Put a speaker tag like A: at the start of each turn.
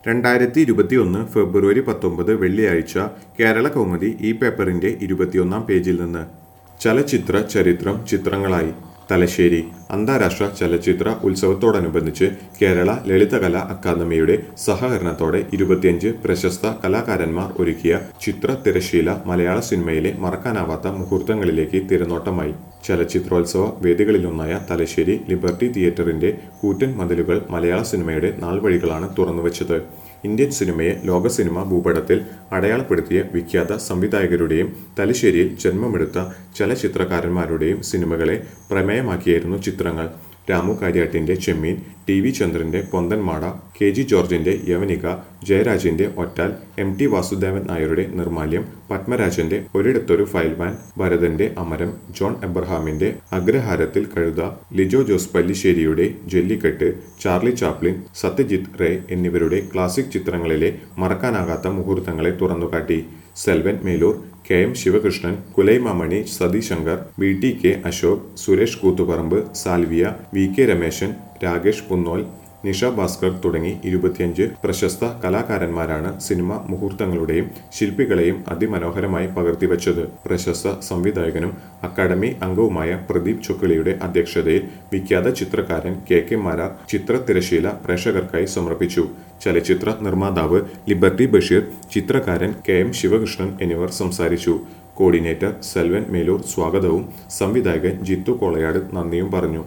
A: രണ്ടായിരത്തി ഇരുപത്തിയൊന്ന് ഫെബ്രുവരി പത്തൊമ്പത് വെള്ളിയാഴ്ച കേരള കൗമുദി ഈ പേപ്പറിന്റെ ഇരുപത്തിയൊന്നാം പേജിൽ നിന്ന് ചലച്ചിത്ര ചരിത്രം ചിത്രങ്ങളായി തലശ്ശേരി അന്താരാഷ്ട്ര ചലച്ചിത്ര ഉത്സവത്തോടനുബന്ധിച്ച് കേരള ലളിതകലാ അക്കാദമിയുടെ സഹകരണത്തോടെ ഇരുപത്തിയഞ്ച് പ്രശസ്ത കലാകാരന്മാർ ഒരുക്കിയ ചിത്ര തിരശീല മലയാള സിനിമയിലെ മറക്കാനാവാത്ത മുഹൂർത്തങ്ങളിലേക്ക് തിരനോട്ടമായി ചലച്ചിത്രോത്സവ വേദികളിലൊന്നായ തലശ്ശേരി ലിബർട്ടി തിയേറ്ററിന്റെ കൂറ്റൻ മതിലുകൾ മലയാള സിനിമയുടെ നാൾവഴികളാണ് തുറന്നുവച്ചത് ഇന്ത്യൻ സിനിമയെ ലോക സിനിമാ ഭൂപടത്തിൽ അടയാളപ്പെടുത്തിയ വിഖ്യാത സംവിധായകരുടെയും തലശ്ശേരിയിൽ ജന്മമെടുത്ത ചലച്ചിത്രകാരന്മാരുടെയും സിനിമകളെ പ്രമേയമാക്കിയായിരുന്നു ചിത്രങ്ങൾ രാമു കാര്യാട്ടിന്റെ ചെമ്മീൻ ടി വി ചന്ദ്രന്റെ പൊന്തൻമാട കെ ജി ജോർജിന്റെ യവനിക ജയരാജിന്റെ ഒറ്റാൽ എം ടി വാസുദേവൻ നായരുടെ നിർമാല്യം പത്മരാജന്റെ ഒരിടത്തൊരു ഫയൽവാൻ ഭരതന്റെ അമരം ജോൺ എബ്രഹാമിന്റെ അഗ്രഹാരത്തിൽ കഴുത ലിജോ ജോസ് പല്ലിശ്ശേരിയുടെ ജല്ലിക്കെട്ട് ചാർലി ചാപ്ലിൻ സത്യജിത് റേ എന്നിവരുടെ ക്ലാസിക് ചിത്രങ്ങളിലെ മറക്കാനാകാത്ത മുഹൂർത്തങ്ങളെ തുറന്നുകാട്ടി Selvan Melur K M Sivakrishnan Kulaimamani Sathi Shankar V T K Ashok Suresh Koothuparamba Salvia V K Rameshan Rakesh Punnol Nisha Bhaskar തുടങ്ങി ഇരുപത്തിയഞ്ച് പ്രശസ്ത കലാകാരന്മാരാണ് സിനിമ മുഹൂർത്തങ്ങളുടെയും ശില്പികളെയും അതിമനോഹരമായി പകർത്തിവച്ചത് പ്രശസ്ത സംവിധായകനും അക്കാദമി അംഗവുമായ പ്രദീപ് ചുക്കളിയുടെ അധ്യക്ഷതയിൽ വിഖ്യാത ചിത്രകാരൻ കെ കെ മാരാർ ചിത്ര തിരശീല പ്രേക്ഷകർക്കായി സമർപ്പിച്ചു ചലച്ചിത്ര നിർമ്മാതാവ് ലിബർട്ടി ബഷീർ ചിത്രകാരൻ കെ എം ശിവകൃഷ്ണൻ എന്നിവർ സംസാരിച്ചു കോർഡിനേറ്റർ സെൽവൻ മേലൂർ സ്വാഗതവും സംവിധായകൻ ജിത്തു കോളയാട് നന്ദിയും പറഞ്ഞു